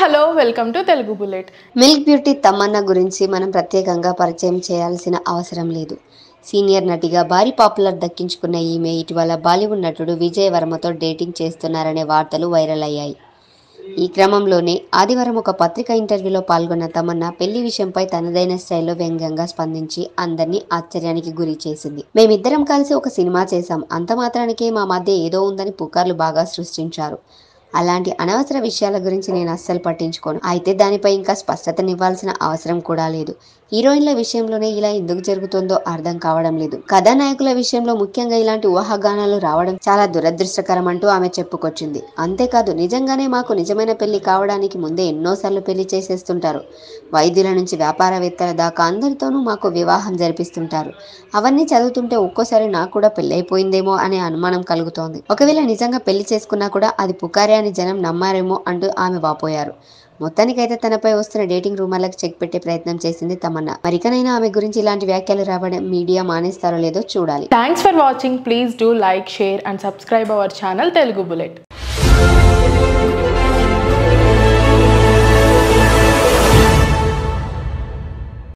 hello welcome to Telugu bullet milk beauty Tamannaah గురించి మనం ప్రత్యేకంగా పరిచయం చేయాల్సిన అవసరం లేదు సీనియర్ నటిగా భారీ పాపులర్ దక్కించుకున్న ఈమె ఇటీవల బాలీవుడ్ నటుడు విజయ్ వర్మతో డేటింగ్ చేస్తున్నారనే వార్తలు వైరల్ అయ్యాయి ఈ క్రమంలోనే ఆదివారం ఒక పత్రికా ఇంటర్వ్యూలో పాల్గొన్న తమన్నా పెళ్లి విషయంపై తనదైన స్టైల్లో వ్యంగ్యంగా స్పందించి అందరినీ ఆశ్చర్యానికి గురి చేసింది మేమిద్దరం కలిసి ఒక సినిమా చేశాం అంత మాత్రానికే మా మధ్య ఏదో ఉందని పుకార్లు బాగా సృష్టించారు అలాంటి అనవసర విషయాల గురించి నేను అస్సలు పట్టించుకోను అయితే దానిపై ఇంకా స్పష్టతనివ్వాల్సిన అవసరం కూడా లేదు హీరోయిన్ల విషయంలోనే ఇలా ఎందుకు జరుగుతుందో అర్థం కావడం లేదు కథానాయకుల విషయంలో ముఖ్యంగా ఇలాంటి ఊహాగానాలు రావడం చాలా దురదృష్టకరం అంటూ ఆమె చెప్పుకొచ్చింది అంతేకాదు నిజంగానే మాకు నిజమైన పెళ్లి కావడానికి ముందే ఎన్నోసార్లు పెళ్లి చేసేస్తుంటారు వైద్యుల నుంచి వ్యాపారవేత్తల దాకా అందరితోనూ మాకు వివాహం జరిపిస్తుంటారు అవన్నీ చదువుతుంటే ఒక్కోసారి నాకు కూడా పెళ్ళైపోయిందేమో అనే అనుమానం కలుగుతోంది ఒకవేళ నిజంగా పెళ్లి చేసుకున్నా కూడా అది పుకారే అని జనం నమ్మారేమో అంటూ ఆమె వాపోయారు మొత్తానికైతే తనపై వస్తున్న డేటింగ్ రూమర్లకు చెక్ పెట్టే ప్రయత్నం చేసింది తమన్నా మరికనైనా ఆమె గురించి ఇలాంటి వ్యాఖ్యలు రావడం మీడియా మానేస్తారో లేదో చూడాలి thanks for watching please do like share and subscribe our channel Telugu bullet